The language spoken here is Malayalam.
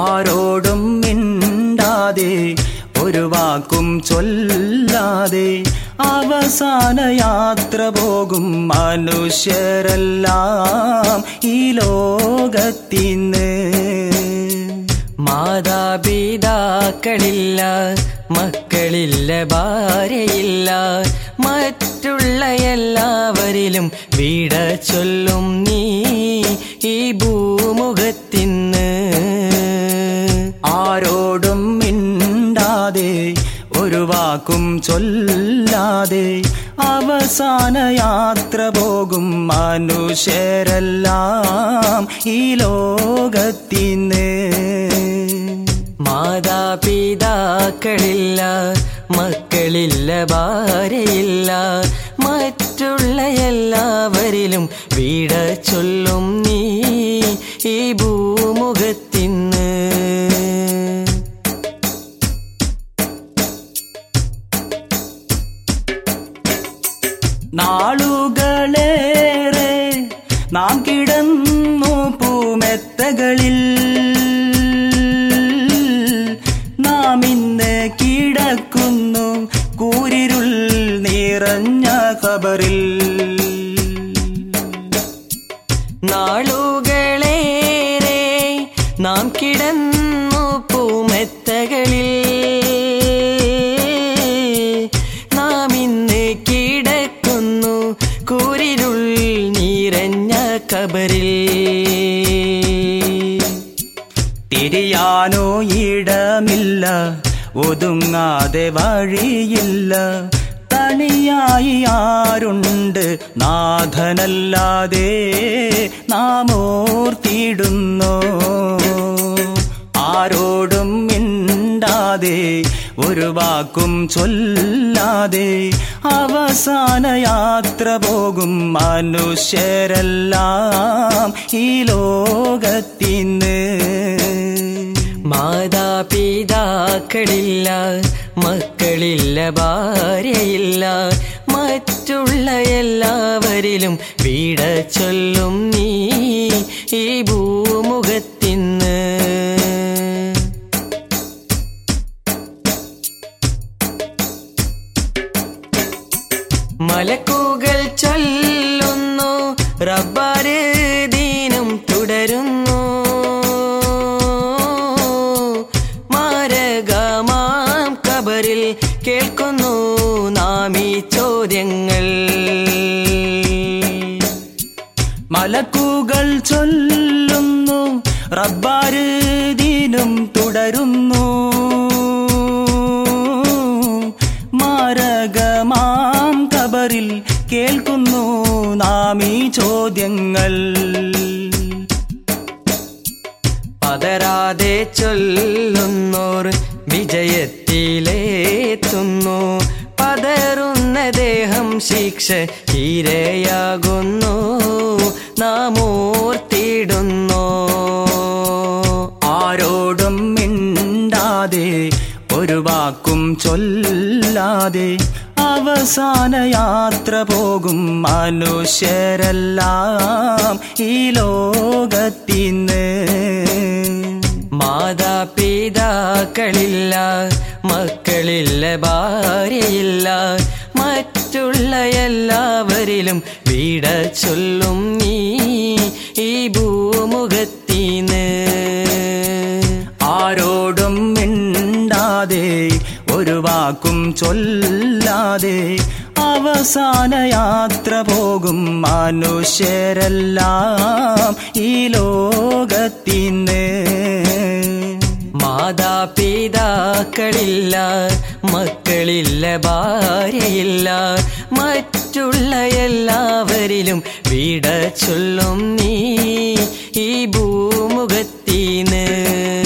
ആരോടും മിണ്ടാതെ ഒരു വാക്കും ചൊല്ലാതെ അവസാന യാത്ര പോകും മനുഷ്യരെല്ലാം ഈ ലോകത്തിന്ന് മാതാപിതാക്കളില്ല മക്കളില്ല ഭാര്യയില്ല മറ്റുള്ള എല്ലാവരിലും വീട ചൊല്ലും നീ ഈ ഭൂമുഖത്തിന്ന് ആരോടും മിണ്ടാതെ ഒരു വാക്കും ചൊല്ലാതെ അവസാന യാത്ര പോകും മനുഷ്യരെല്ലാം ഈ ലോകത്തിന്ന് മാതാപിതാക്കളില്ല മക്കളില്ല ഭാര്യയില്ല മറ്റുള്ള എല്ലാവരിലും വീട ചൊല്ലും നീ ഈ ഭൂമുഖത്തിന്ന് നാളുകളേറെ നാം കിടന്നു പൂമെത്തകളിൽ നാം ഇന്ന് കിടക്കുന്നു കൂരിരുൾ നിറഞ്ഞ ഖബറിൽ നാളുകളേറെ നാം കിടന്നു പൂമെത്തകളിൽ നാം ഇന്ന് കിടക്കുന്നു കൂരിരുൾ നിറഞ്ഞ കബറിൽ തിരിയാനോ ഇടമില്ല ഒതുങ്ങാതെ വഴിയില്ല തണിയായി ആരുണ്ട് നാഥനല്ലാതെ നാം ഓർത്തിടുന്നു ആരോടും മിണ്ടാതെ ഒരു വാക്കും ചൊല്ലാതെ അവസാന യാത്ര പോകും മനുഷ്യരെല്ലാം ഈ ലോകത്തിന്ന് മാതാപിതാക്കളില്ല മക്കളില്ല ഭാര്യയില്ല മറ്റുള്ള എല്ലാവരിലും വീട ചൊല്ലും നീ ഈ ഭൂമുഖത്തിന്ന് മലക്കുകൾ ചൊല്ലുന്നു റബ്ബാര് ദീനം തുടരുന്നു മാരകമാം കബറിൽ കേൾക്കുന്നു നാം ഈ ചോദ്യങ്ങൾ മലക്കുകൾ ചൊല്ലുന്നു റബ്ബാര് ദീനും തുടരുന്നു മാരകമാം കബറിൽ കേൾക്കുന്നു നാം ഈ ചോദ്യങ്ങൾ പതരാതെ ചൊല്ലുന്നോർ വിജയത്തിലേത്തുന്നു പതറുന്ന ദേഹം ശിക്ഷ ഇരയാകുന്നു നാം ഓർത്തിടുന്നു ആരോടും മിണ്ടാതെ ഒരു വാക്കും ചൊല്ലാതെ അവസാന യാത്ര പോകും മനുഷ്യരെല്ലാം ഈ ലോകത്തിന്ന് മാതാപിതാക്കളില്ല മക്കളില്ല ഭാര്യയില്ല മറ്റുള്ള എല്ലാവരിലും വീട ചൊല്ലും നീ ഈ ഭൂമുഖത്തിന്ന് ആരോടും മിണ്ടാതെ ഒരു വാക്കും ചൊല്ലാതെ അവസാന യാത്ര പോകും മനുഷ്യരെല്ലാം ഈ ലോകത്തിന്ന് മാതാപിതാക്കളില്ല മക്കളില്ല ഭാര്യയില്ല മറ്റുള്ള എല്ലാവരിലും വീട ചൊല്ലും നീ ഈ ഭൂമുഖത്തിന്ന്